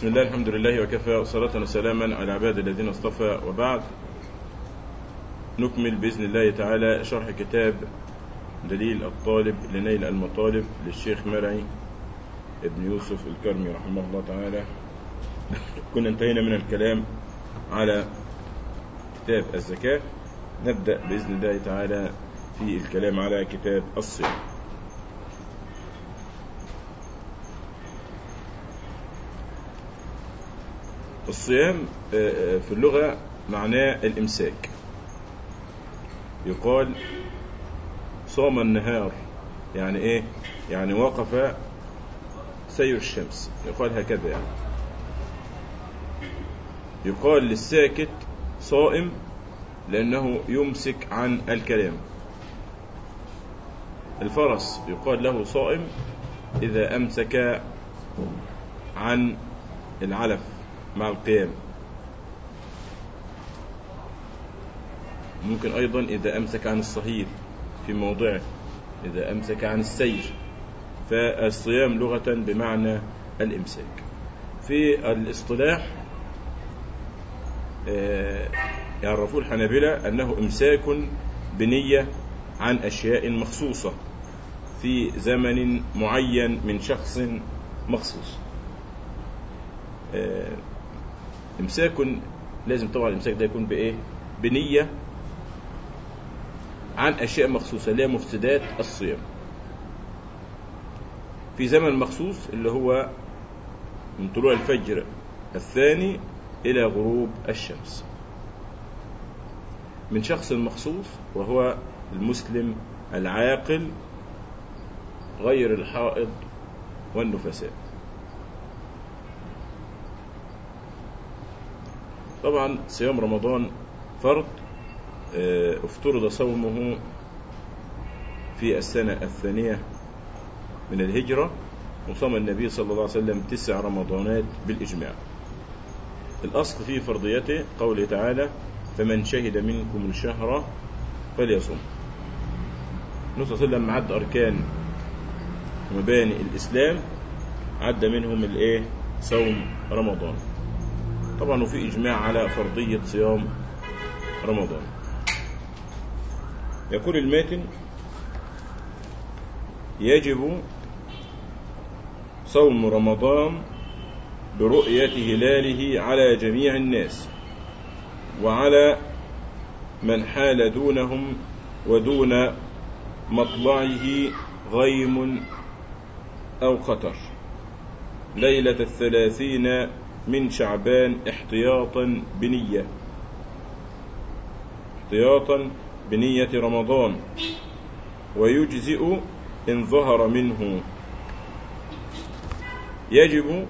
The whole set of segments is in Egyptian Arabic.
بسم الله الحمد لله وكفى وصلاة وسلاما على عباد الذين اصطفى وبعد نكمل بإذن الله تعالى شرح كتاب دليل الطالب لنيل المطالب للشيخ مرعي ابن يوسف الكرمي رحمه الله تعالى كنا انتهينا من الكلام على كتاب الزكاة نبدأ بإذن الله تعالى في الكلام على كتاب الصيام الصيام في اللغة معناه الإمساك يقال صام النهار يعني إيه يعني وقف سير الشمس يقال هكذا يعني يقال للساكت صائم لأنه يمسك عن الكلام الفرس يقال له صائم إذا أمسك عن العلف مع القيام ممكن أيضا إذا أمسك عن الصهيل في موضعه إذا أمسك عن السير فالصيام لغة بمعنى الإمساك في الاصطلاح يعرفوا الحنابلة أنه إمساك بنية عن أشياء مخصوصة في زمن معين من شخص مخصوص إمساك لازم طبعا الإمساك ده يكون بإيه بنية عن أشياء مخصوصة اللي هي مفسدات الصيام في زمن مخصوص اللي هو من طلوع الفجر الثاني إلى غروب الشمس من شخص مخصوص وهو المسلم العاقل غير الحائض والنفساء طبعا صيام رمضان فرض افترض صومه في السنة الثانية من الهجرة وصام النبي صلى الله عليه وسلم تسع رمضانات بالإجماع الأصل في فرضيته قوله تعالى فمن شهد منكم الشهر فليصم النبي صلى الله عليه وسلم عد أركان ومباني الإسلام عد منهم الإيه صوم رمضان طبعا وفي إجماع على فرضية صيام رمضان يقول الماتن يجب صوم رمضان برؤية هلاله على جميع الناس وعلى من حال دونهم ودون مطلعه غيم أو قطر ليلة الثلاثين من شعبان احتياطا بنية احتياطا بنية رمضان ويجزئ إن ظهر منه يجب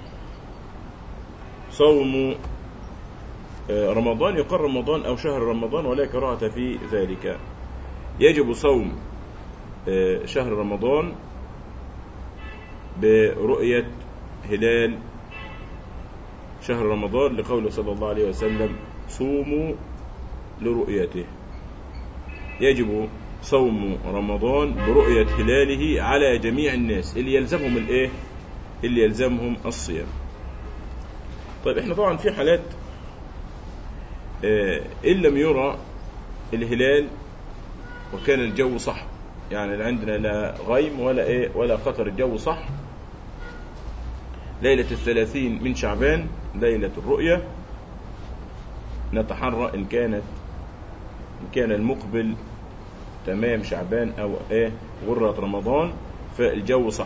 صوم رمضان يقر رمضان أو شهر رمضان ولا كراهة في ذلك يجب صوم شهر رمضان برؤية هلال شهر رمضان لقوله صلى الله عليه وسلم صوموا لرؤيته يجب صوم رمضان برؤية هلاله على جميع الناس اللي يلزمهم الايه اللي يلزمهم الصيام طيب احنا طبعا في حالات اه ان لم يرى الهلال وكان الجو صح يعني عندنا لا غيم ولا ايه ولا قطر الجو صح ليلة الثلاثين من شعبان ليلة الرؤية نتحرى إن كانت إن كان المقبل تمام شعبان أو إيه غرة رمضان فالجو صح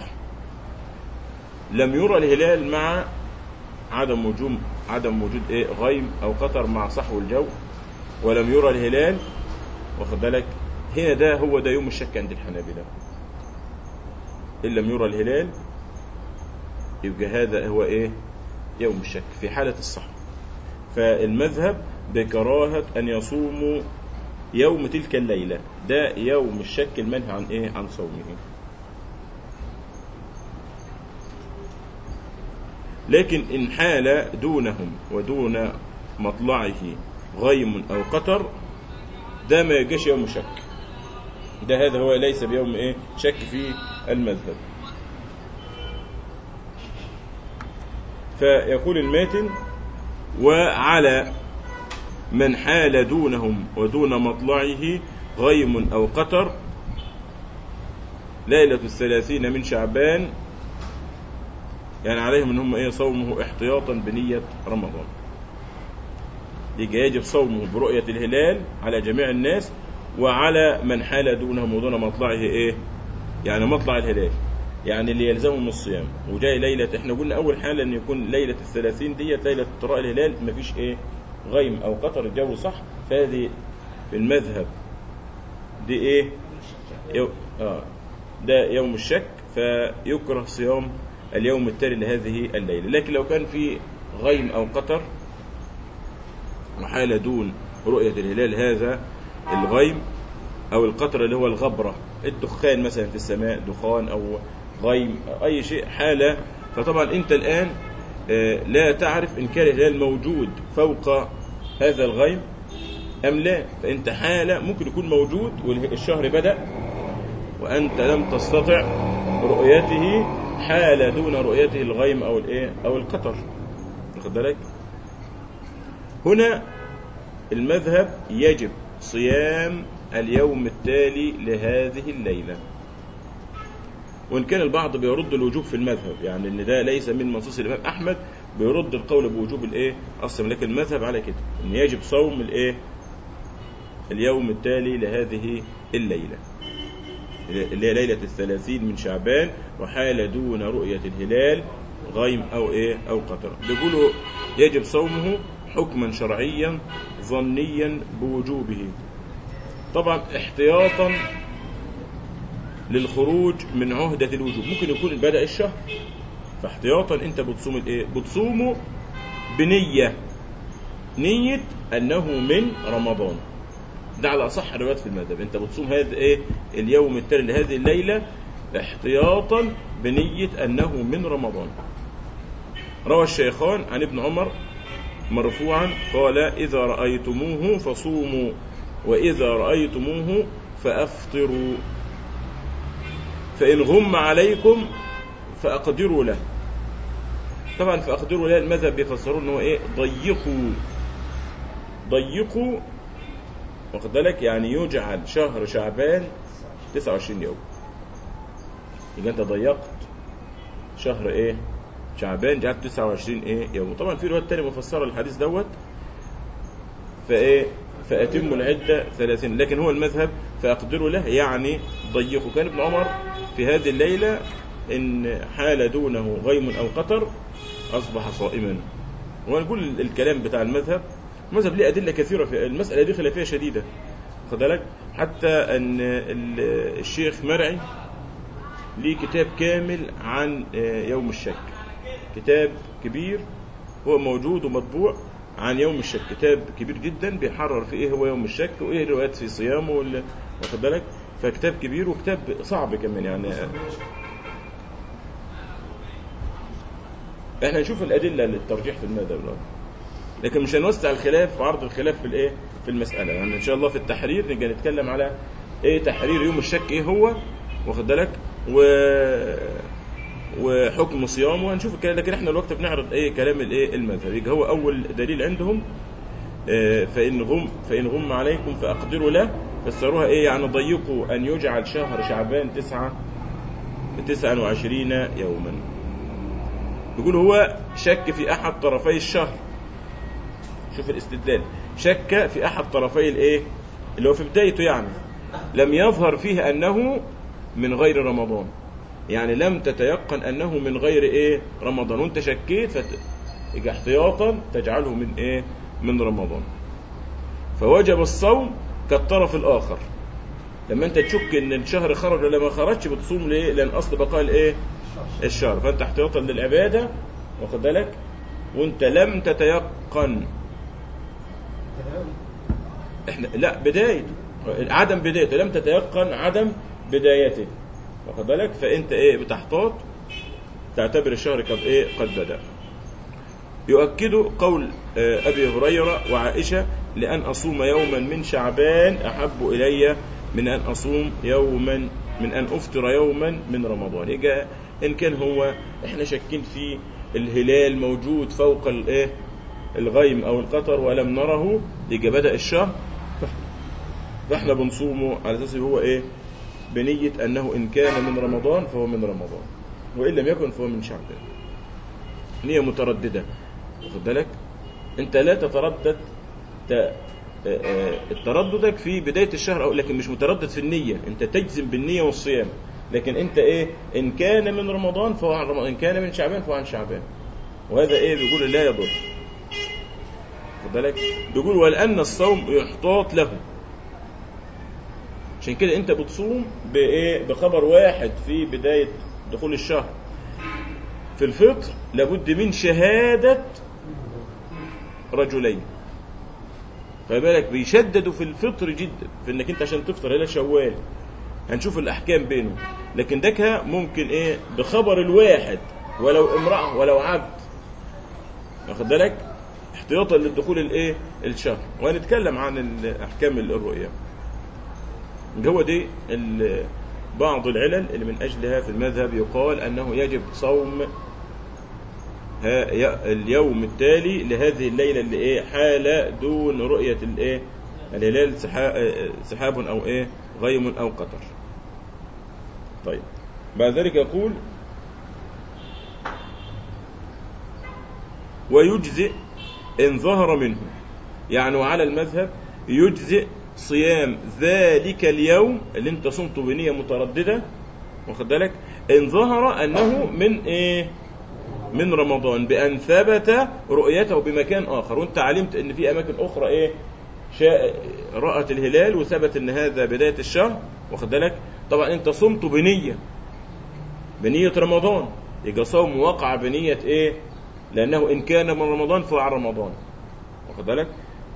لم يرى الهلال مع عدم وجود عدم وجود إيه غيم أو قطر مع صحو الجو ولم يرى الهلال واخد بالك هنا ده هو ده يوم الشك عند الحنابلة إن لم يرى الهلال يبقى هذا هو ايه يوم الشك في حالة الصحو فالمذهب بكراهة أن يصوموا يوم تلك الليلة ده يوم الشك المنهي عن ايه عن صومه لكن إن حال دونهم ودون مطلعه غيم أو قطر ده ما يجيش يوم شك ده هذا هو ليس بيوم ايه شك في المذهب فيقول الماتن وعلى من حال دونهم ودون مطلعه غيم أو قطر ليلة الثلاثين من شعبان يعني عليهم ان هم ايه صومه احتياطا بنية رمضان يجي يجب صومه برؤية الهلال على جميع الناس وعلى من حال دونهم ودون مطلعه ايه يعني مطلع الهلال يعني اللي يلزمهم الصيام وجاي ليلة احنا قلنا اول حالة ان يكون ليلة الثلاثين ديت ليلة طراء الهلال مفيش ايه غيم او قطر الجو صح فهذه في المذهب دي ايه يو اه ده يوم الشك فيكره صيام اليوم التالي لهذه الليلة لكن لو كان في غيم أو قطر وحال دون رؤية الهلال هذا الغيم أو القطر اللي هو الغبرة الدخان مثلا في السماء دخان أو غيم أو أي شيء حالة فطبعا أنت الآن لا تعرف إن كان الهلال موجود فوق هذا الغيم أم لا فأنت حالة ممكن يكون موجود والشهر بدأ وأنت لم تستطع رؤيته حال دون رؤيته الغيم أو الإيه أو القطر واخد بالك هنا المذهب يجب صيام اليوم التالي لهذه الليلة وإن كان البعض بيرد الوجوب في المذهب يعني إن ده ليس من منصوص الإمام أحمد بيرد القول بوجوب الإيه أصلا لكن المذهب على كده إن يجب صوم الإيه اليوم التالي لهذه الليلة اللي هي ليلة الثلاثين من شعبان وحال دون رؤية الهلال غيم أو إيه أو قطر بيقولوا يجب صومه حكما شرعيا ظنيا بوجوبه طبعا احتياطا للخروج من عهدة الوجوب ممكن يكون بدأ الشهر فاحتياطا انت بتصوم الايه بتصومه بنية نية انه من رمضان ده على اصح الروايات في المذهب انت بتصوم هذا ايه اليوم التالي لهذه الليله احتياطا بنيه انه من رمضان روى الشيخان عن ابن عمر مرفوعا قال اذا رايتموه فصوموا واذا رايتموه فافطروا فان غم عليكم فاقدروا له طبعا فاقدروا له المذهب بيفسروا ان هو ايه ضيقوا ضيقوا واخد بالك يعني يجعل شهر شعبان 29 يوم يبقى انت ضيقت شهر ايه شعبان جعلت 29 ايه يوم طبعا في روايات تانية مفسره الحديث دوت فايه فاتموا العده 30 لكن هو المذهب فاقدروا له يعني ضيقوا كان ابن عمر في هذه الليله ان حال دونه غيم او قطر اصبح صائما ونقول الكلام بتاع المذهب المذهب ليه أدلة كثيرة في المسألة دي خلافية شديدة خد بالك حتى أن الشيخ مرعي ليه كتاب كامل عن يوم الشك كتاب كبير هو موجود ومطبوع عن يوم الشك كتاب كبير جدا بيحرر في ايه هو يوم الشك وايه الروايات في صيامه واخد بالك فكتاب كبير وكتاب صعب كمان يعني احنا نشوف الادله للترجيح في المذهب دلوقتي لكن مش هنوسع الخلاف وعرض الخلاف في الايه في المساله يعني ان شاء الله في التحرير نبقى نتكلم على ايه تحرير يوم الشك ايه هو واخد بالك و وحكم صيامه وهنشوف الكلام لكن احنا الوقت بنعرض ايه كلام الايه المذهب يبقى هو اول دليل عندهم اه فان غم فان غم عليكم فاقدروا له فسروها ايه يعني ضيقوا ان يجعل شهر شعبان تسعة تسعة وعشرين يوما يقول هو شك في احد طرفي الشهر شوف الاستدلال شك في احد طرفي الايه اللي هو في بدايته يعني لم يظهر فيه انه من غير رمضان يعني لم تتيقن انه من غير ايه رمضان وانت شكيت فت... احتياطا تجعله من ايه من رمضان فوجب الصوم كالطرف الاخر لما انت تشك ان الشهر خرج ولا ما خرجش بتصوم ليه لان اصل بقاء الايه الشهر فانت احتياطا للعباده واخد بالك وانت لم تتيقن احنا لا بدايته عدم بدايته لم تتيقن عدم بدايته واخد بالك فانت ايه بتحتاط تعتبر الشهر قد ايه قد بدا يؤكد قول ابي هريره وعائشه لان اصوم يوما من شعبان احب الي من ان اصوم يوما من ان افطر يوما من رمضان يجي ان كان هو احنا شاكين فيه الهلال موجود فوق الايه الغيم او القطر ولم نره يجي بدا الشهر فاحنا بنصومه على اساس هو ايه بنيه انه ان كان من رمضان فهو من رمضان وان لم يكن فهو من شعبان نيه متردده واخد بالك انت لا تتردد ت... ترددك في بدايه الشهر او لكن مش متردد في النيه انت تجزم بالنيه والصيام لكن انت ايه ان كان من رمضان فهو عن رمضان ان كان من شعبان فهو عن شعبان وهذا ايه بيقول لا يضر خد بالك بيقول ولان الصوم يحتاط له عشان كده انت بتصوم بايه بخبر واحد في بدايه دخول الشهر في الفطر لابد من شهاده رجلين فبالك بيشددوا في الفطر جدا في انك انت عشان تفطر هلا شوال هنشوف الاحكام بينه لكن دكها ممكن ايه بخبر الواحد ولو امراه ولو عبد واخد بالك احتياطا للدخول الايه الشهر وهنتكلم عن احكام الرؤيا هو دي بعض العلل اللي من اجلها في المذهب يقال انه يجب صوم اليوم التالي لهذه الليله اللي ايه حال دون رؤيه الايه الهلال سحاب او ايه غيم او قطر طيب بعد ذلك يقول ويجزئ ان ظهر منه يعني وعلى المذهب يجزئ صيام ذلك اليوم اللي انت صمته بنيه متردده واخد بالك ان ظهر انه من ايه من رمضان بأن ثبت رؤيته بمكان آخر وانت علمت ان في أماكن أخرى إيه شاء رأت الهلال وثبت ان هذا بداية الشهر واخد بالك طبعا انت صمت بنية بنية رمضان يبقى صوم وقع بنية ايه لأنه إن كان من رمضان فهو عن رمضان واخد بالك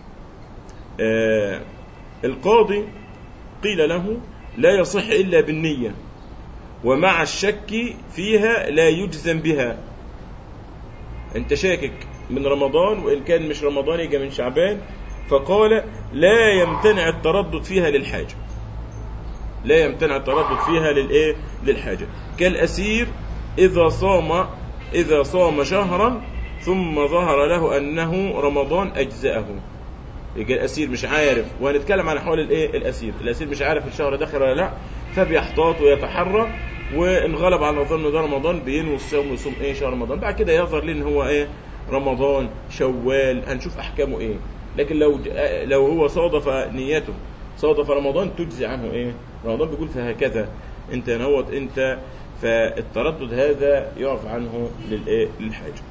آه القاضي قيل له لا يصح إلا بالنية ومع الشك فيها لا يجزم بها انت شاكك من رمضان وان كان مش رمضان يجي من شعبان فقال لا يمتنع التردد فيها للحاجه لا يمتنع التردد فيها للايه للحاجه كالاسير اذا صام اذا صام شهرا ثم ظهر له انه رمضان اجزاه يجي الاسير مش عارف وهنتكلم عن احوال الايه الاسير الاسير مش عارف الشهر داخل ولا لا فبيحتاط ويتحرى وان غلب على ظنه ده رمضان بينوي الصيام ويصوم ايه شهر رمضان بعد كده يظهر ليه ان هو ايه رمضان شوال هنشوف احكامه ايه لكن لو لو هو صادف نيته صادف رمضان تجزي عنه ايه رمضان بيقول فهكذا انت نوت انت فالتردد هذا يعرف عنه للايه للحاجه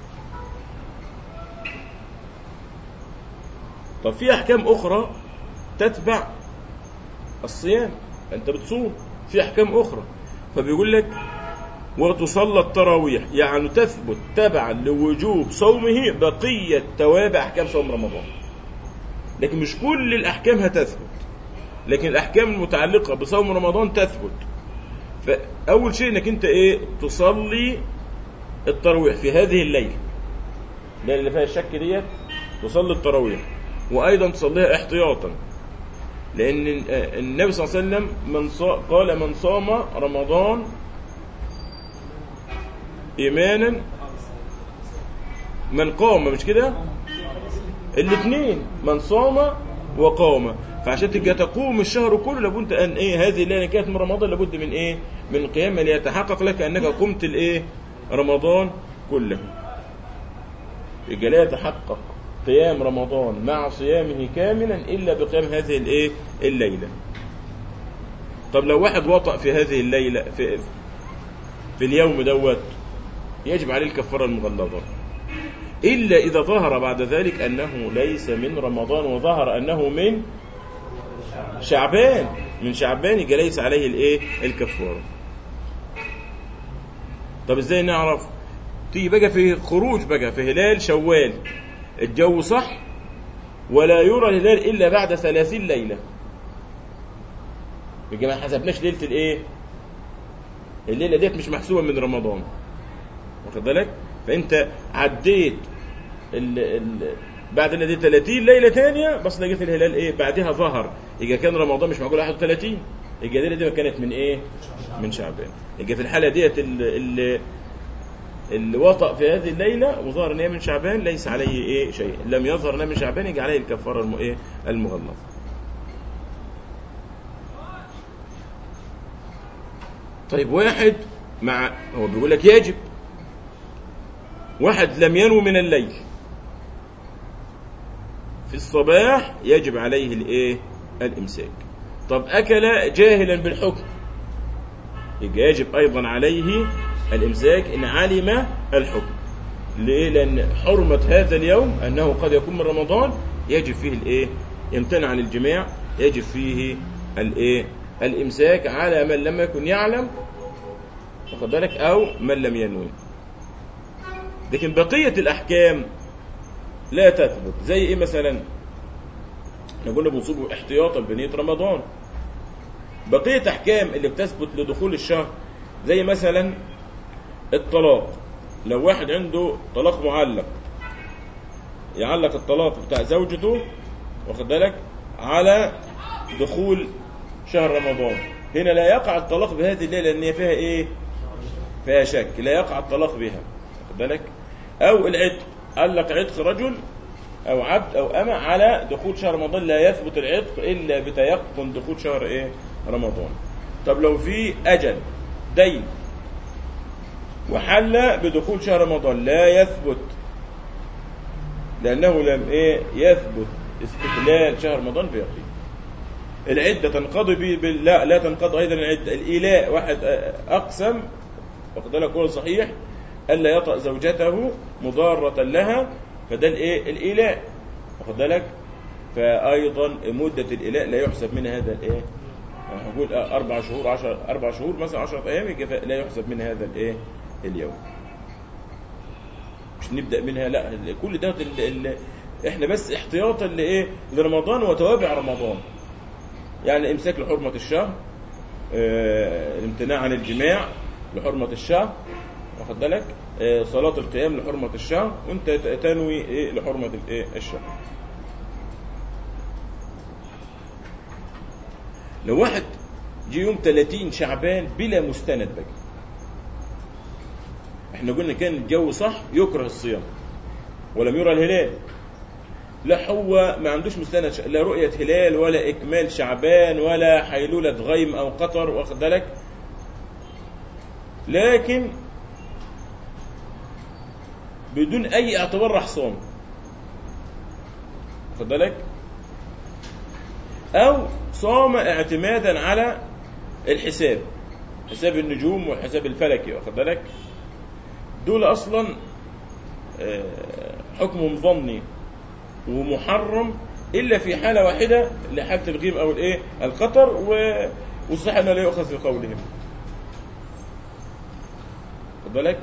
طب في احكام اخرى تتبع الصيام انت بتصوم في احكام اخرى فبيقول لك وتصلى التراويح يعني تثبت تبعا لوجوب صومه بقية توابع أحكام صوم رمضان لكن مش كل الأحكام هتثبت لكن الأحكام المتعلقة بصوم رمضان تثبت فأول شيء إنك أنت إيه تصلي التراويح في هذه الليلة الليلة اللي فيها الشك ديت تصلي التراويح وأيضا تصليها احتياطا لأن النبي صلى الله عليه وسلم من صا... قال من صام رمضان إيمانا من قام مش كده الاثنين من صام وقام فعشان تبقى تقوم الشهر كله لابد ان ايه هذه الليله كانت من رمضان لابد من ايه من قيام ليتحقق لك انك قمت الايه رمضان كله يبقى لا يتحقق قيام رمضان مع صيامه كاملا الا بقيام هذه الايه الليله طب لو واحد وطأ في هذه الليله في في اليوم دوت يجب عليه الكفاره المغلظه الا اذا ظهر بعد ذلك انه ليس من رمضان وظهر انه من شعبان من شعبان يبقى ليس عليه الايه الكفاره طب ازاي نعرف تيجي بقى في خروج بقى في هلال شوال الجو صح ولا يرى الهلال الا بعد ثلاثين ليله يبقى ما حسبناش ليله الايه الليله ديت مش محسوبه من رمضان واخد بالك فانت عديت ال ال بعد ان دي 30 ليله ثانيه بس لقيت الهلال ايه بعدها ظهر يبقى كان رمضان مش معقول 31 يبقى الليله دي كانت من ايه من شعبان يبقى في الحاله ديت اللي اللي وطأ في هذه الليلة وظهر ان هي من شعبان ليس عليه ايه شيء لم يظهر انها من شعبان يجي عليه الكفارة الم... ايه المغلظة طيب واحد مع هو بيقول لك يجب واحد لم ينو من الليل في الصباح يجب عليه الايه الامساك طب اكل جاهلا بالحكم يبقى يجب ايضا عليه الامساك ان علم الحكم ليه لان حرمه هذا اليوم انه قد يكون من رمضان يجب فيه الايه يمتنع عن الجماع يجب فيه الايه الامساك على من لم يكن يعلم واخد بالك او من لم ينوي لكن بقيه الاحكام لا تثبت زي ايه مثلا احنا قلنا بنصوم احتياطا بنيه رمضان بقيه احكام اللي بتثبت لدخول الشهر زي مثلا الطلاق لو واحد عنده طلاق معلق يعلق الطلاق بتاع زوجته واخد بالك على دخول شهر رمضان هنا لا يقع الطلاق بهذه الليله لان هي فيها ايه فيها شك لا يقع الطلاق بها واخد بالك او العتق علق عتق رجل او عبد او امه على دخول شهر رمضان لا يثبت العتق الا بتيقن دخول شهر ايه رمضان طب لو في اجل دين وحل بدخول شهر رمضان لا يثبت لانه لم ايه يثبت استقلال شهر رمضان بيقين العدة تنقضي بي بال... لا لا تنقضي أيضا العدة الإيلاء واحد أقسم واخد بالك قول صحيح ألا يطأ زوجته مضارة لها فده الإيه الإيلاء واخد بالك فأيضا مدة الإيلاء لا يحسب منها هذا الإيه هقول أربع شهور عشر أربع شهور مثلا عشرة أيام لا يحسب من هذا الإيه اليوم مش نبدأ منها لا كل ده ال... ال... احنا بس احتياطا لايه لرمضان وتوابع رمضان يعني امساك لحرمة الشهر اه الامتناع عن الجماع لحرمة الشهر واخد بالك اه صلاة القيام لحرمة الشهر وانت تنوي ايه لحرمة الايه الشهر لو واحد جه يوم 30 شعبان بلا مستند بقى احنا قلنا كان الجو صح يكره الصيام ولم يرى الهلال لا هو ما عندوش مستند لا رؤية هلال ولا إكمال شعبان ولا حيلولة غيم أو قطر واخد بالك لكن بدون أي اعتبار راح صوم واخد بالك أو صام اعتمادا على الحساب حساب النجوم والحساب الفلكي واخد بالك دول أصلا حكمهم ظني ومحرم الا في حاله واحده لحاله الغيم او الايه القطر والصح انه لا يؤخذ في قولهم خد بالك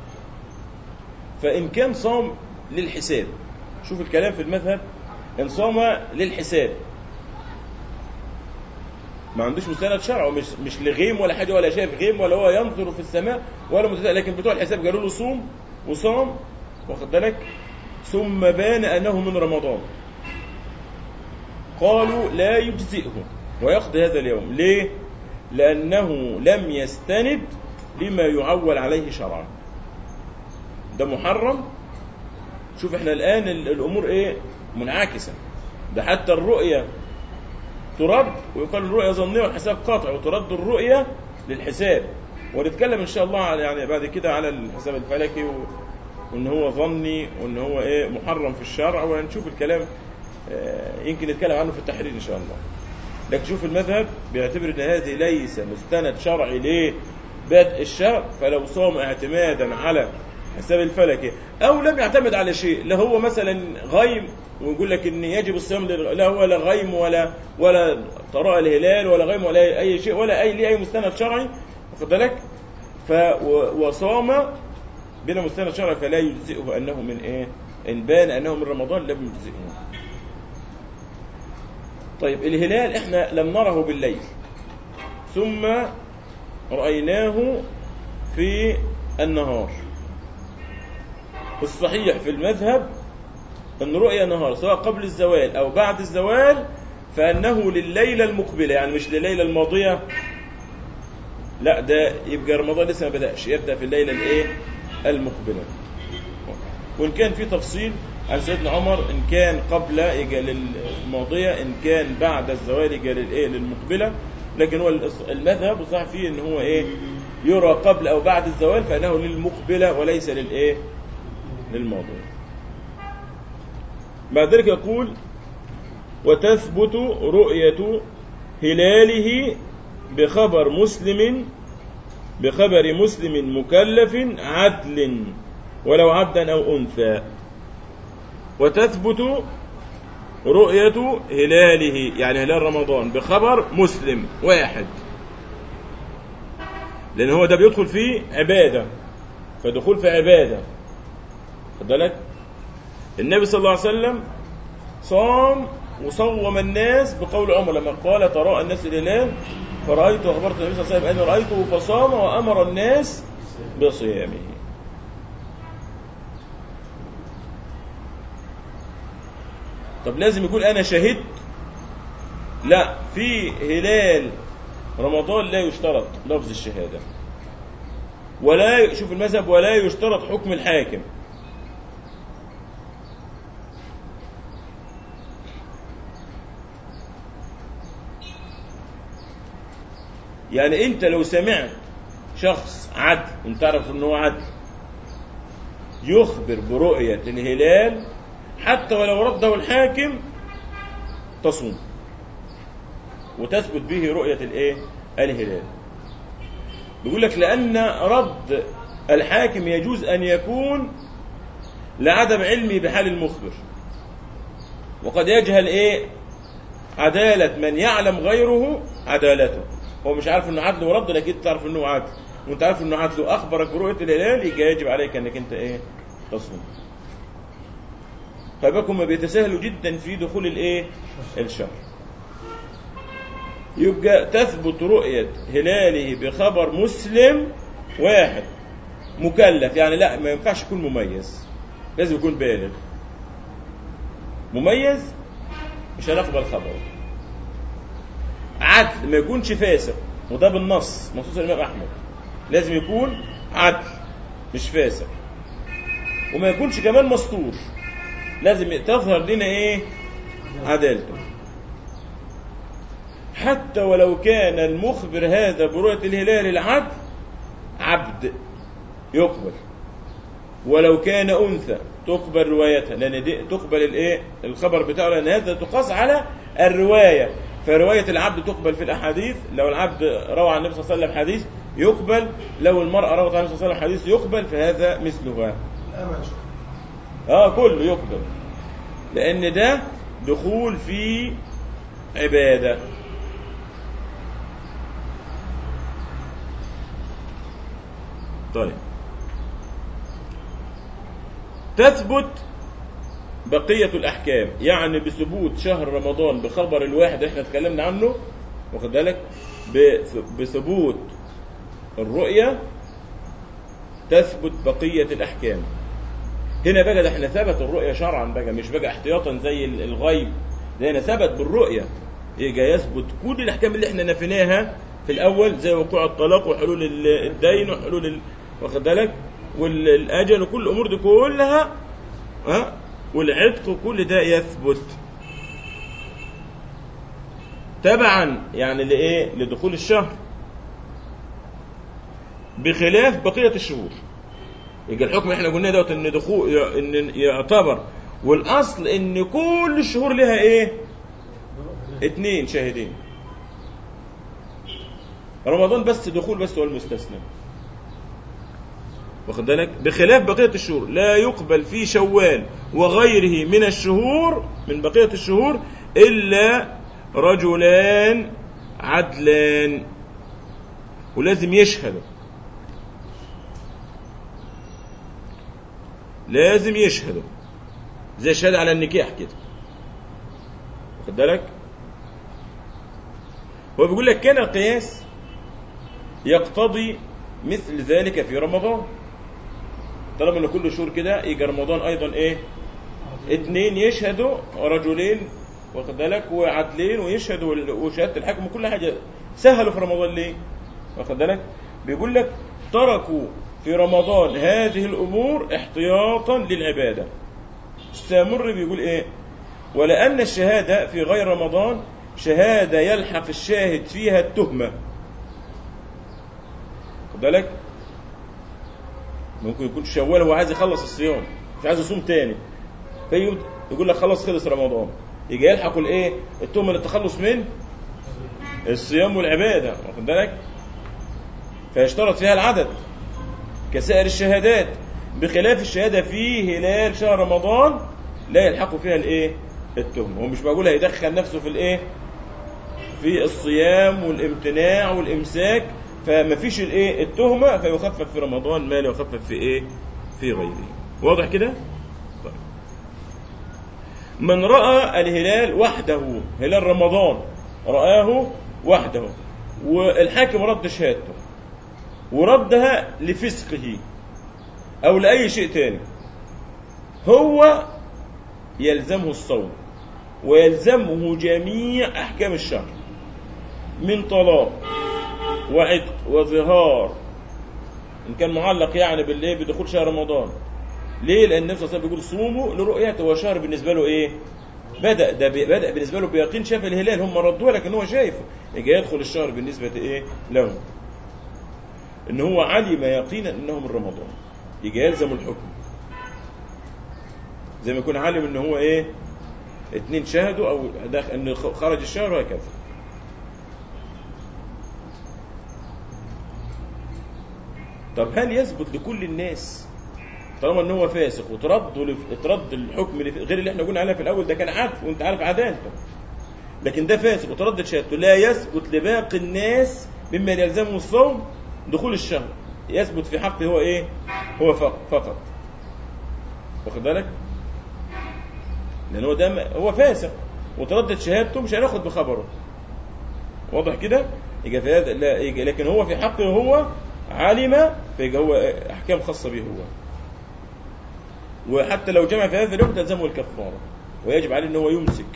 فان كان صام للحساب شوف الكلام في المذهب ان صام للحساب ما عندوش مستند شرعي مش مش لغيم ولا حاجه ولا شايف غيم ولا هو ينظر في السماء ولا متساءل لكن بتوع الحساب قالوا له صوم وصام واخد بالك ثم بان انه من رمضان قالوا لا يجزئه ويقضي هذا اليوم ليه لانه لم يستند لما يعول عليه شرعا ده محرم شوف احنا الان الامور ايه منعكسه ده حتى الرؤيه ترد ويقال الرؤيه ظنيه والحساب قاطع وترد الرؤيه للحساب ونتكلم ان شاء الله يعني بعد كده على الحساب الفلكي و... وان هو ظني وان هو ايه محرم في الشرع وهنشوف الكلام يمكن نتكلم عنه في التحرير ان شاء الله لكن شوف المذهب بيعتبر ان هذه ليس مستند شرعي لبدء الشهر فلو صام اعتمادا على حساب الفلكي او لم يعتمد على شيء لا هو مثلا غيم ويقول لك ان يجب الصيام لا هو لا غيم ولا ولا طراء الهلال ولا غيم ولا اي شيء ولا اي ليه اي مستند شرعي واخد بالك ف وصام بلا مستند شرعي فلا يجزئه انه من ايه ان بان انه من رمضان لم يجزئه طيب الهلال احنا لم نره بالليل ثم رايناه في النهار الصحيح في المذهب ان رؤيا نهار سواء قبل الزوال او بعد الزوال فانه لليله المقبله يعني مش لليله الماضيه لا ده يبقى رمضان لسه ما بداش يبدا في الليله الايه المقبلة وإن كان في تفصيل عن سيدنا عمر إن كان قبل يجي للماضية إن كان بعد الزوال يجي للإيه للمقبلة لكن هو المذهب وصح فيه إن هو إيه يرى قبل أو بعد الزوال فإنه للمقبلة وليس للإيه للماضية بعد ذلك يقول وتثبت رؤية هلاله بخبر مسلم بخبر مسلم مكلف عدل ولو عبدا أو أنثى وتثبت رؤية هلاله يعني هلال رمضان بخبر مسلم واحد لأن هو ده بيدخل فيه عبادة فدخول في عبادة خد بالك النبي صلى الله عليه وسلم صام وصوم الناس بقول عمر لما قال تراءى الناس الهلال فرأيت وأخبرت النبي صلى الله عليه وسلم أني رأيته فصام وأمر الناس بصيامه طب لازم يكون أنا شهدت لا في هلال رمضان لا يشترط لفظ الشهادة ولا شوف المذهب ولا يشترط حكم الحاكم يعني انت لو سمعت شخص عدل انت تعرف ان هو عدل يخبر برؤية الهلال حتى ولو رده الحاكم تصوم وتثبت به رؤية الايه الهلال بيقول لك لأن رد الحاكم يجوز أن يكون لعدم علمه بحال المخبر وقد يجهل ايه عدالة من يعلم غيره عدالته هو مش عارف انه عدل ورد لكن انت تعرف انه عدل وانت عارف انه عدل واخبرك برؤيه الهلال يبقى يجب عليك انك انت ايه تصوم فبكم ما بيتساهلوا جدا في دخول الايه الشهر يبقى تثبت رؤية هلاله بخبر مسلم واحد مكلف يعني لا ما ينفعش يكون مميز لازم يكون بالغ مميز مش هنقبل خبره عدل ما يكونش فاسق وده بالنص نصوص الامام احمد لازم يكون عدل مش فاسق وما يكونش كمان مستور لازم تظهر لنا ايه عدالته حتى ولو كان المخبر هذا برؤية الهلال العدل عبد يقبل ولو كان انثى تقبل روايتها لان دي تقبل الايه الخبر بتاعه لان هذا تقاس على الروايه فروايه العبد تقبل في الاحاديث لو العبد روى عن النبي صلى الله عليه وسلم حديث يقبل لو المراه روت عن النبي صلى الله عليه وسلم حديث يقبل فهذا مثلها اه كله يقبل لان ده دخول في عباده طيب تثبت بقية الأحكام يعني بثبوت شهر رمضان بخبر الواحد احنا اتكلمنا عنه واخد بالك بثبوت الرؤية تثبت بقية الأحكام هنا بقى ده احنا ثبت الرؤية شرعا بقى مش بقى احتياطا زي الغيب ده هنا ثبت بالرؤية يجي يثبت كل الأحكام اللي احنا نفيناها في الأول زي وقوع الطلاق وحلول الدين وحلول ال... واخد بالك والاجل وكل الامور دي كلها ها والعتق وكل ده يثبت تبعا يعني لايه لدخول الشهر بخلاف بقيه الشهور يبقى الحكم احنا قلنا دوت ان دخول ان يعتبر والاصل ان كل الشهور لها ايه اتنين شاهدين رمضان بس دخول بس هو المستثنى واخد بالك بخلاف بقية الشهور لا يقبل في شوال وغيره من الشهور من بقية الشهور إلا رجلان عدلان ولازم يشهدوا لازم يشهدوا زي الشهادة على النكاح كده واخد بالك هو بيقول لك كان القياس يقتضي مثل ذلك في رمضان طالما ان كل شهور كده يجي رمضان ايضا ايه اتنين يشهدوا رجلين واخد بالك وعدلين ويشهدوا وشهاده الحكم وكل حاجه سهلوا في رمضان ليه واخد بالك بيقول لك تركوا في رمضان هذه الأمور احتياطا للعبادة استمر بيقول إيه ولأن الشهادة في غير رمضان شهادة يلحق الشاهد فيها التهمة خد بالك ممكن يكون شوال هو عايز يخلص الصيام مش عايز يصوم تاني فيقول لك خلص خلص رمضان يجي يلحق الايه التهمه للتخلص من الصيام والعباده واخد بالك فيشترط فيها العدد كسائر الشهادات بخلاف الشهاده في هلال شهر رمضان لا يلحق فيها الايه التهمه هو مش بقول هيدخل نفسه في الايه في الصيام والامتناع والامساك فما فيش الايه التهمه فيخفف في رمضان ما لا يخفف في ايه في غيره واضح كده طيب. من راى الهلال وحده هلال رمضان رآه وحده والحاكم رد شهادته وردها لفسقه او لاي شيء تاني هو يلزمه الصوم ويلزمه جميع احكام الشهر من طلاق وعتق وظهار ان كان معلق يعني بالايه بدخول شهر رمضان ليه لان النبي صلى الله عليه وسلم بيقول صوموا لرؤيته هو شهر بالنسبه له ايه بدا ده بي- بدا بالنسبه له بيقين شاف الهلال هم ردوه لكن هو شايفه يجي يدخل الشهر بالنسبه ايه له ان هو علم يقينا انه من رمضان يجي يلزم الحكم زي ما يكون عالم ان هو ايه اتنين شهدوا او داخل ان خرج الشهر وهكذا طب هل يثبت لكل الناس طالما ان هو فاسق وترد لف- ترد الحكم لف- غير اللي احنا قلنا عليها في الاول ده كان عارف وانت عارف عدالته لكن ده فاسق وتردد شهادته لا يثبت لباقي الناس ممن يلزمه الصوم دخول الشهر يثبت في حقه هو ايه هو فق- فقط واخد بالك لان هو ده م- هو فاسق وتردد شهادته مش هناخد بخبره واضح كده يبقى في هذا لا يبقى لكن هو في حقه هو علم فيبقى هو احكام خاصه به هو وحتى لو جمع في هذا اليوم تلزمه الكفاره ويجب عليه ان هو يمسك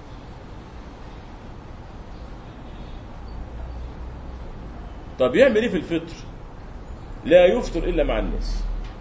طب يعمل ايه في الفطر لا يفطر الا مع الناس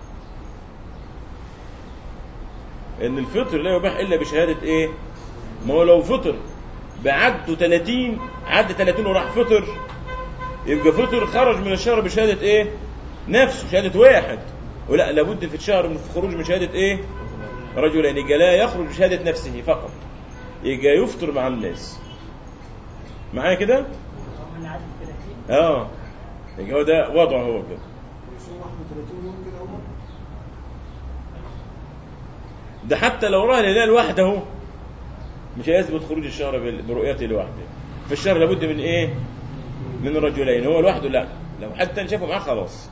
ان الفطر لا يباح الا بشهاده ايه ما هو لو فطر بعدته 30 عدى 30 وراح فطر يبقى فطر خرج من الشهر بشهاده ايه نفسه شهاده واحد ولا لابد في الشهر من الخروج من شهاده ايه رجلين يبقى لا يخرج بشهاده نفسه فقط يبقى يفطر مع الناس معايا كده من عدد 30 اه يبقى هو ده وضعه هو كده يصوم 31 يوم كده هو ده حتى لو رأى الهلال وحده مش هيثبت خروج الشهر بال- برؤيته لوحده في الشهر لابد من ايه من رجلين هو لوحده لا لو حتى شافه معاه خلاص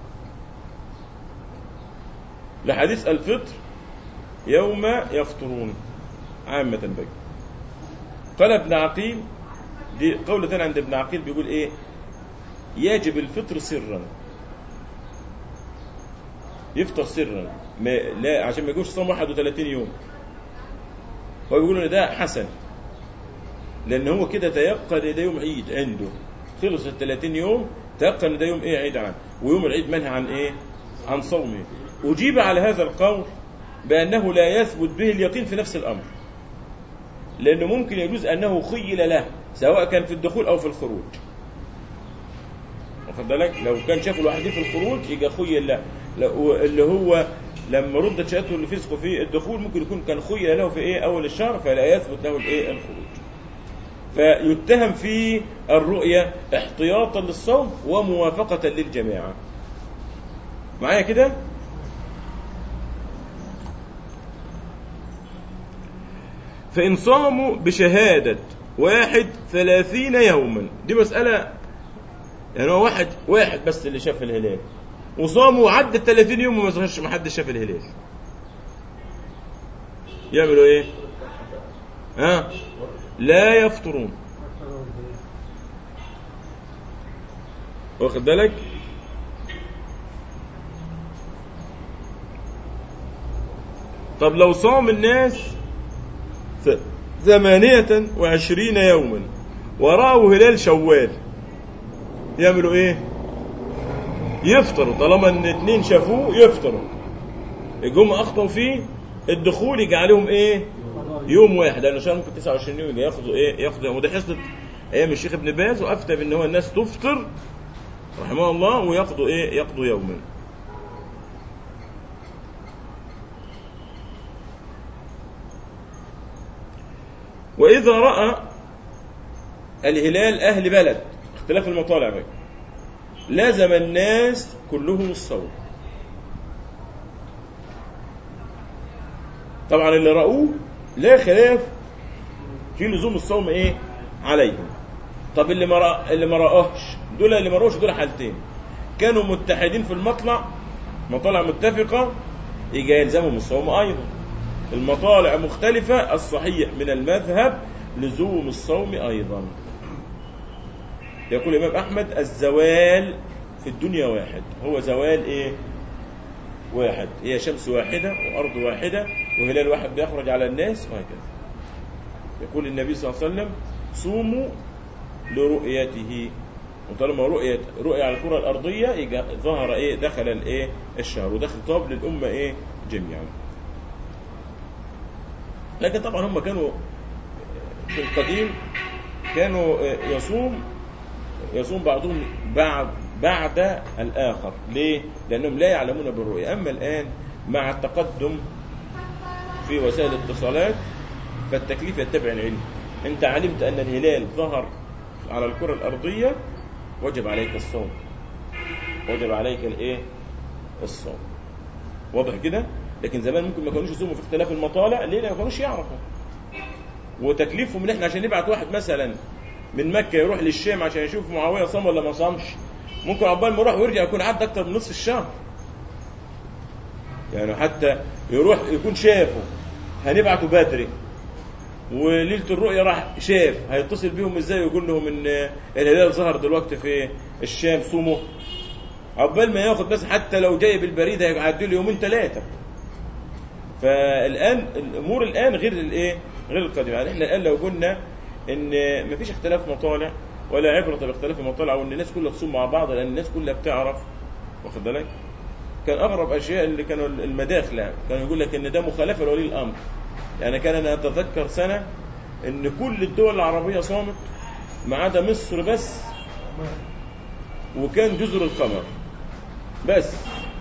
لحديث الفطر يوم يفطرون عامة بقى قال ابن عقيل دي قولة ثانية عند ابن عقيل بيقول ايه يجب الفطر سرا يفطر سرا ما لا عشان ما يجوش صوم 31 يوم هو بيقول ان ده حسن لان هو كده تيقن ان ده يوم عيد عنده خلص ال 30 يوم تيقن ان ده يوم ايه عيد عنه ويوم العيد منهى عن ايه عن صومه اجيب على هذا القول بانه لا يثبت به اليقين في نفس الامر لانه ممكن يجوز انه خيل له سواء كان في الدخول او في الخروج واخد بالك لو كان شافه لوحده في الخروج يبقى خيل له لو- اللي هو لما ردت شهادته اللي فسقه في الدخول ممكن يكون كان خيل له في ايه اول الشهر فلا يثبت له الايه الخروج فيتهم في الرؤية احتياطا للصوم وموافقة للجماعة معايا كده فإن صاموا بشهادة واحد ثلاثين يوما دي مسألة يعني هو واحد واحد بس اللي شاف الهلال وصاموا وعدى 30 يوم وما ظهرش ما حدش شاف الهلال يعملوا ايه؟ ها؟ لا يفطرون واخد بالك؟ طب لو صام الناس ث- ثمانية وعشرين يوما ورأوا هلال شوال يعملوا ايه؟ يفطروا طالما ان اتنين شافوه يفطروا يقوم اخطأوا فيه الدخول يجي عليهم ايه يوم واحد لان شهر ممكن 29 يوم يجي ياخدوا ايه ياخدوا يوم وده حصه ايام الشيخ ابن باز وافتى بان هو الناس تفطر رحمه الله ويقضوا ايه يقضوا يوما واذا راى الهلال اهل بلد اختلاف المطالع بقى لازم الناس كلهم الصوم طبعا اللي رأوه لا خلاف في لزوم الصوم ايه عليهم طب اللي ما رأ... اللي ما رأوش دول اللي ما رأوش دول حالتين كانوا متحدين في المطلع مطالع متفقة يجي يلزمهم الصوم أيضا المطالع مختلفة الصحيح من المذهب لزوم الصوم أيضا يقول الإمام أحمد الزوال في الدنيا واحد هو زوال إيه واحد هي شمس واحدة وأرض واحدة وهلال واحد بيخرج على الناس وهكذا يقول النبي صلى الله عليه وسلم صوموا لرؤيته وطالما رؤية رؤية على الكرة الأرضية يجي ظهر إيه دخل الإيه الشهر وده خطاب للأمة إيه جميعا لكن طبعا هم كانوا في القديم كانوا يصوم يصوم بعضهم بعد بعد الآخر ليه؟ لأنهم لا يعلمون بالرؤية أما الآن مع التقدم في وسائل الاتصالات فالتكليف يتبع العلم أنت علمت أن الهلال ظهر على الكرة الأرضية وجب عليك الصوم وجب عليك الايه الصوم واضح كده لكن زمان ممكن ما كانوش يصوموا في اختلاف المطالع ليه ما كانوش يعرفوا وتكليفهم ان احنا عشان نبعت واحد مثلا من مكه يروح للشام عشان يشوف معاويه صام ولا ما صامش ممكن عقبال ما يروح ويرجع يكون عدى اكتر من نصف الشهر يعني حتى يروح يكون شافه هنبعته بدري وليله الرؤيا راح شاف هيتصل بيهم ازاي ويقول لهم ان الهلال ظهر دلوقتي في الشام صوموا عقبال ما ياخد بس حتى لو جاي بالبريد هيعدي له يومين ثلاثه فالان الامور الان غير الايه غير القديم يعني احنا الان لو قلنا ان مفيش اختلاف مطالع ولا عبره باختلاف المطالع وان الناس كلها تصوم مع بعض لان الناس كلها بتعرف واخد بالك كان اغرب اشياء اللي كانوا المداخله كانوا يقول لك ان ده مخالفه لولي الامر يعني كان انا اتذكر سنه ان كل الدول العربيه صامت ما عدا مصر بس وكان جزر القمر بس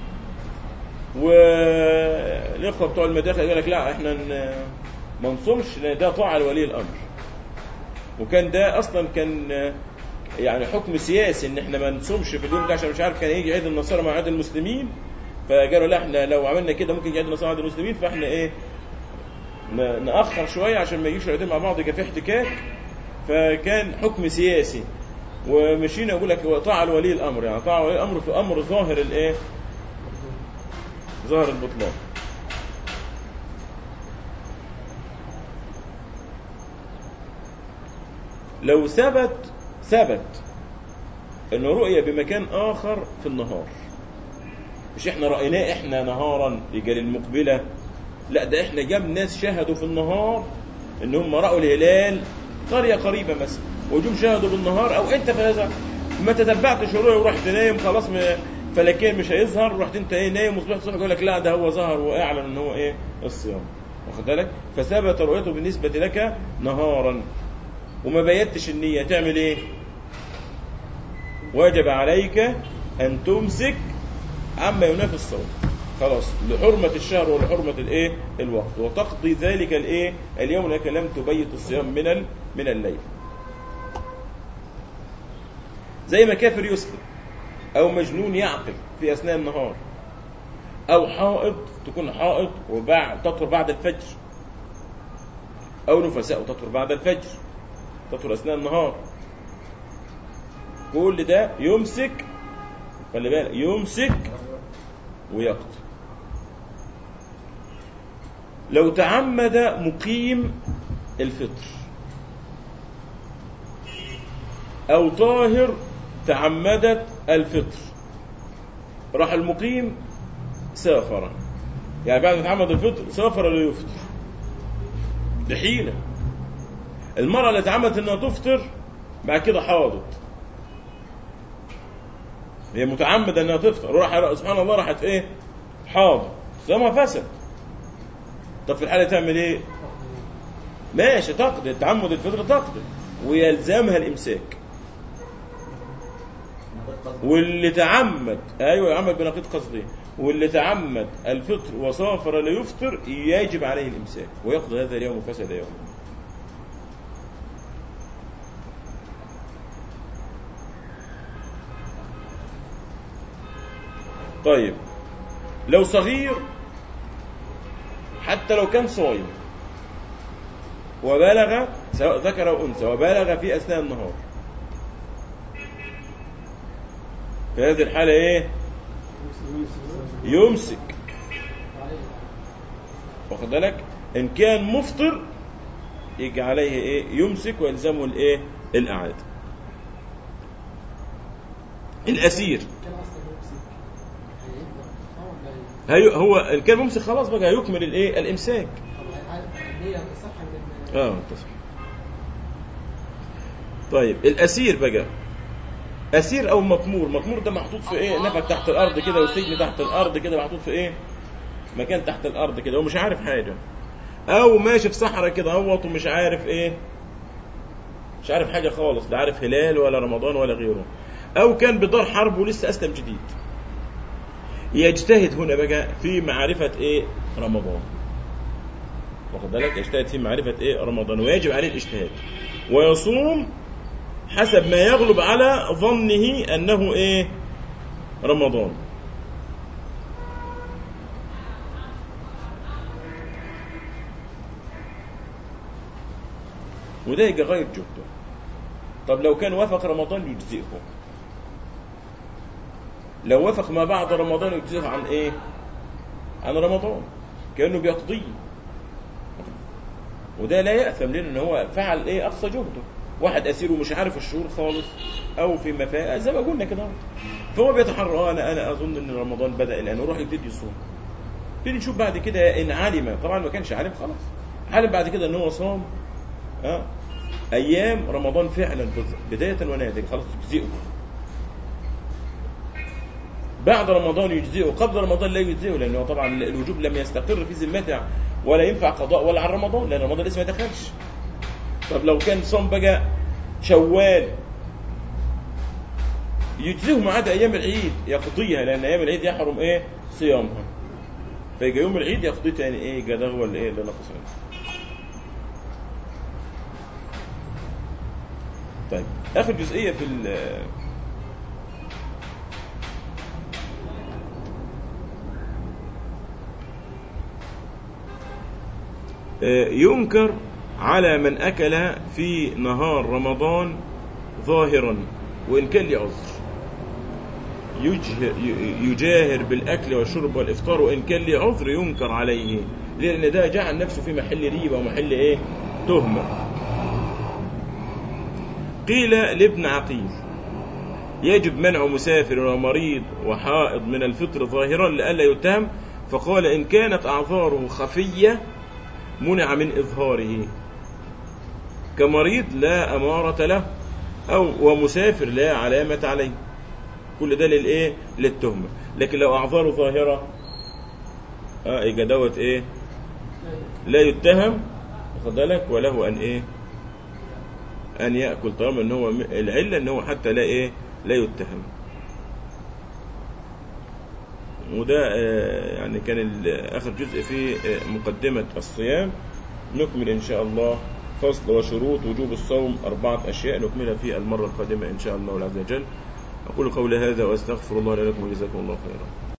والاخوه بتوع المداخل يقول لك لا احنا ما نصومش لان ده طاعه لولي الامر وكان ده اصلا كان يعني حكم سياسي ان احنا ما نصومش في اليوم ده عشان مش عارف كان يجي عيد النصارى مع عيد المسلمين فقالوا لا احنا لو عملنا كده ممكن يجي عيد النصارى مع عيد المسلمين فاحنا ايه ناخر شويه عشان ما يجيش العيدين مع بعض يبقى في احتكاك فكان حكم سياسي ومشينا اقول لك طاعه لولي الامر يعني طاعه ولي الامر في امر ظاهر الايه ظاهر البطلان لو ثبت ثبت ان رؤية بمكان اخر في النهار مش احنا رأيناه احنا نهارا رجال المقبلة لا ده احنا جاب ناس شهدوا في النهار ان هم رأوا الهلال قرية قريبة مثلا وجم شهدوا بالنهار او انت في هذا ما تتبعتش الرؤية ورحت نايم خلاص فلكين مش هيظهر رحت انت ايه نايم وصبحت الصبح يقول لك لا ده هو ظهر واعلن ان هو ايه الصيام واخد بالك فثبت رؤيته بالنسبة لك نهارا وما بيتش النية تعمل ايه واجب عليك ان تمسك عما ينافي الصوم خلاص لحرمة الشهر ولحرمة الايه الوقت وتقضي ذلك الايه اليوم لك لم تبيت الصيام من ال... من الليل زي ما كافر يسلم او مجنون يعقل في اثناء النهار او حائض تكون حائض وبعد تطهر بعد الفجر او نفساء تطهر بعد الفجر تطهر اثناء النهار كل ده يمسك خلي بالك يمسك ويقضي لو تعمد مقيم الفطر او طاهر تعمدت الفطر راح المقيم سافر يعني بعد ما تعمد الفطر سافر ليفطر ده حيلة المرأة اللي تعمدت انها تفطر بعد كده حاضت هي متعمدة انها تفطر راح سبحان الله راحت ايه حاضر صيامها فسد طب في الحالة تعمل ايه ماشي تقضي تعمد الفطر تقضي ويلزمها الامساك واللي تعمد ايوه يعمد بنقيض قصده واللي تعمد الفطر وسافر ليفطر يجب عليه الامساك ويقضي هذا اليوم فسد يوم طيب لو صغير حتى لو كان صايم وبلغ سواء ذكر او انثى وبلغ في اثناء النهار في هذه الحاله ايه يمسك واخد بالك ان كان مفطر يجي عليه ايه يمسك ويلزمه الايه الاعاده الاسير كان اصلا يمسك هيبدا اه ولا ايه؟ هي هو ان كان ممسك خلاص بقى هيكمل الايه الامساك طب هي تصح من اه تصح طيب الاسير بقى اسير او مطمور مطمور ده محطوط في ايه نفق تحت الارض كده والسجن تحت الارض كده محطوط في ايه مكان تحت الارض كده ومش عارف حاجه او ماشي في صحراء كده اهوت ومش عارف ايه مش عارف حاجه خالص لا عارف هلال ولا رمضان ولا غيره او كان بدار حرب ولسه اسلم جديد يجتهد هنا بقى في معرفه ايه رمضان واخد بالك يجتهد في معرفة ايه رمضان ويجب عليه الاجتهاد ويصوم حسب ما يغلب على ظنه انه ايه رمضان وده يبقى غير جهده طب لو كان وافق رمضان يجزئه لو وافق ما بعد رمضان يجزئه عن ايه عن رمضان كانه بيقضيه وده لا يأثم لأن إن هو فعل إيه أقصى جهده واحد أسير ومش عارف الشهور خالص أو في مفاهيم زي ما قلنا كده فهو بيتحرى آه أنا أنا أظن إن رمضان بدأ الآن وروح يبتدي يصوم نبتدي نشوف بعد كده إن علم طبعا ما كانش عالم خلاص علم بعد كده إن هو صام أه أيام رمضان فعلا بداية ونهاية خلاص تجزئه بعد رمضان يجزئه قبل رمضان لا يجزئه لأنه طبعا الوجوب لم يستقر في ذمته ولا ينفع قضاء ولا على رمضان لان رمضان لسه ما دخلش طب لو كان صوم بقى شوال يجزيه ما عدا ايام العيد يقضيها لان ايام العيد يحرم ايه صيامها فيجي يوم العيد يقضي تاني ايه جده هو اللي ايه اللي نقص منه طيب اخر جزئيه في ال ينكر على من أكل في نهار رمضان ظاهرا وإن كان لعذر يجه- يجاهر بالأكل والشرب والإفطار وإن كان لعذر ينكر عليه لأن ده جعل نفسه في محل ريبة ومحل إيه تهمة قيل لابن عقيل يجب منع مسافر ومريض وحائض من الفطر ظاهرا لئلا يتهم فقال إن كانت أعذاره خفية منع من إظهاره كمريض لا أمارة له أو ومسافر لا علامة عليه كل ده للإيه للتهمة لكن لو أعذاره ظاهرة اه يبقى دوت إيه لا يتهم واخد بالك وله أن إيه أن يأكل طالما إن هو م- العلة إن هو حتى لا إيه لا يتهم وده آه، يعني كان ال- آخر جزء في آه، مقدمة الصيام نكمل إن شاء الله فصل وشروط وجوب الصوم أربعة أشياء نكملها في المرة القادمة إن شاء الله عز وجل أقول قولي هذا وأستغفر الله لي ولكم وجزاكم الله خيرا